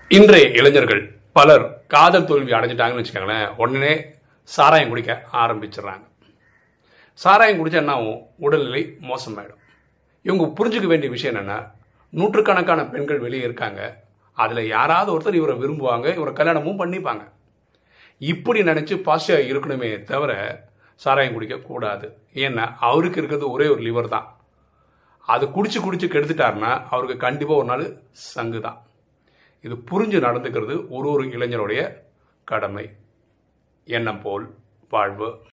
இன்றைய இளைஞர்கள் பலர் காதல் தோல்வி அடைஞ்சிட்டாங்கன்னு வச்சுக்கோங்களேன் உடனே சாராயம் குடிக்க ஆரம்பிச்சிடுறாங்க சாராயம் குடிச்சா என்ன ஆகும் உடல்நிலை மோசமாயிடும் இவங்க புரிஞ்சுக்க வேண்டிய விஷயம் என்னென்னா நூற்றுக்கணக்கான பெண்கள் வெளியே இருக்காங்க அதில் யாராவது ஒருத்தர் இவரை விரும்புவாங்க இவரை கல்யாணமும் பண்ணிப்பாங்க இப்படி நினச்சி பாசியாக இருக்கணுமே தவிர சாராயம் குடிக்கக்கூடாது ஏன்னா அவருக்கு இருக்கிறது ஒரே ஒரு லிவர் தான் அது குடிச்சு குடிச்சு கெடுத்துட்டாருன்னா அவருக்கு கண்டிப்பாக ஒரு நாள் சங்கு தான் இது புரிஞ்சு நடந்துக்கிறது ஒரு ஒரு இளைஞருடைய கடமை எண்ணம் போல் வாழ்வு